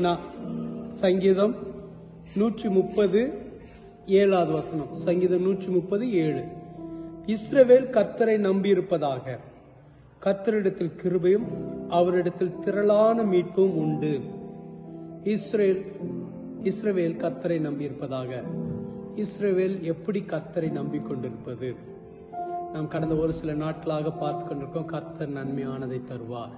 நா- சங்கீதம் நூற்றி முப்பது ஏழாவது வசனம் சங்கீதம் நூற்றி முப்பது ஏழு இஸ்ரவேல் கர்த்தரை நம்பியிருப்பதாக கர்த்தரிடத்தில் கிருபையும் அவரிடத்தில் திரளான மீட்பும் உண்டு இஸ்ரேல் இஸ்ரவேல் கர்த்தரை நம்பியிருப்பதாக இஸ்ரவேல் எப்படி கர்த்தரை நம்பிக்கொண்டிருப்பது நாம் கடந்த ஒரு சில நாட்களாக பார்த்து கொண்டிருக்கோம் கர்த்தர் நன்மையானதை தருவார்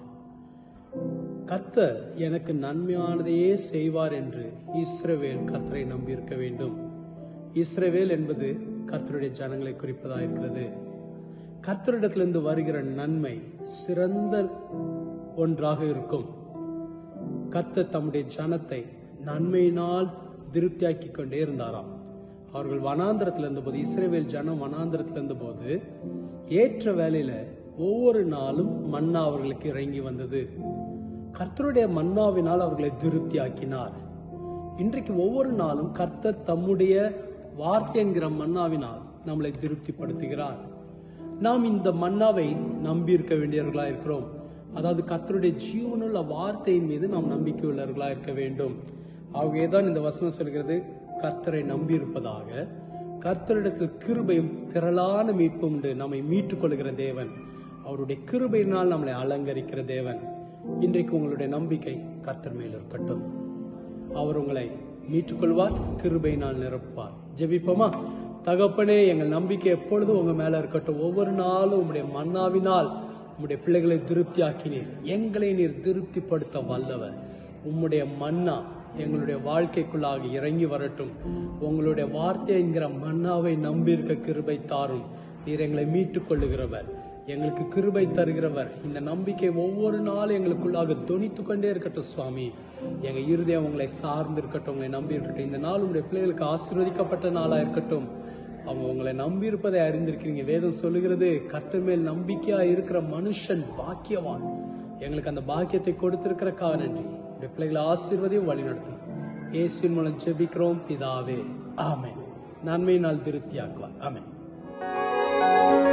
கர்த்தர் எனக்கு நன்மையானதையே செய்வார் என்று இஸ்ரவேல் கர்த்தரை நம்பியிருக்க வேண்டும் இஸ்ரவேல் என்பது கர்த்தருடைய ஜனங்களை குறிப்பதாக இருக்கிறது கர்த்தரிடத்திலிருந்து வருகிற நன்மை சிறந்த ஒன்றாக இருக்கும் கர்த்தர் தம்முடைய ஜனத்தை நன்மையினால் திருப்தியாக்கி கொண்டே இருந்தாராம் அவர்கள் வனாந்திரத்தில் இருந்தபோது இஸ்ரேவேல் ஜனம் வனாந்திரத்தில் இருந்தபோது ஏற்ற வேலையில ஒவ்வொரு நாளும் மன்னா அவர்களுக்கு இறங்கி வந்தது கர்த்தருடைய மன்னாவினால் அவர்களை திருப்தியாக்கினார் இன்றைக்கு ஒவ்வொரு நாளும் கர்த்தர் தம்முடைய வார்த்தை என்கிற மன்னாவினால் நம்மளை திருப்திப்படுத்துகிறார் நாம் இந்த மன்னாவை நம்பி இருக்க வேண்டியவர்களா இருக்கிறோம் அதாவது கர்த்தருடைய ஜீவனுள்ள வார்த்தையின் மீது நாம் நம்பிக்கை உள்ளவர்களா இருக்க வேண்டும் ஆகவேதான் இந்த வசனம் சொல்கிறது கர்த்தரை நம்பி இருப்பதாக கர்த்தரிடத்தில் கிருபையும் திரளான மீட்பும் உண்டு நம்மை மீட்டுக் கொள்கிற தேவன் அவருடைய கிருபையினால் நம்மளை அலங்கரிக்கிற தேவன் இன்றைக்கு உங்களுடைய நம்பிக்கை கர்த்தர் மேல் இருக்கட்டும் அவர் உங்களை மீட்டுக்கொள்வார் கிருபையினால் நிரப்புவார் ஜெபிப்போமா தகப்பனே எங்கள் நம்பிக்கை எப்பொழுதும் உங்க மேல இருக்கட்டும் ஒவ்வொரு நாளும் உம்முடைய மன்னாவினால் உம்முடைய பிள்ளைகளை திருப்தியாக்கினீர் எங்களை நீர் திருப்திப்படுத்த வல்லவர் உம்முடைய மன்னா எங்களுடைய வாழ்க்கைக்குள்ளாக இறங்கி வரட்டும் உங்களுடைய வார்த்தை என்கிற மன்னாவை நம்பியிருக்க கிருபை தாரும் நீர் எங்களை மீட்டுக் கொள்ளுகிறவர் எங்களுக்கு கிருபை தருகிறவர் இந்த நம்பிக்கை ஒவ்வொரு நாளும் எங்களுக்குள்ளாக தொனித்து கொண்டே இருக்கட்டும் சுவாமி எங்க இருதயம் உங்களை சார்ந்து இருக்கட்டும் உங்களை நம்பி இருக்கட்டும் இந்த நாள் உங்களுடைய பிள்ளைகளுக்கு ஆசீர்வதிக்கப்பட்ட நாளா இருக்கட்டும் அவங்க உங்களை நம்பி இருப்பதை அறிந்திருக்கிறீங்க வேதம் சொல்லுகிறது கர்த்தர் மேல் நம்பிக்கையா இருக்கிற மனுஷன் பாக்கியவான் எங்களுக்கு அந்த பாக்கியத்தை கொடுத்திருக்கிறக்காக நன்றி உடைய பிள்ளைகளை ஆசீர்வதியும் வழி நடத்தும் இயேசுவின் மூலம் ஜெபிக்கிறோம் பிதாவே ஆமென் நன்மையினால் திருப்தியாக்குவார் ஆமென்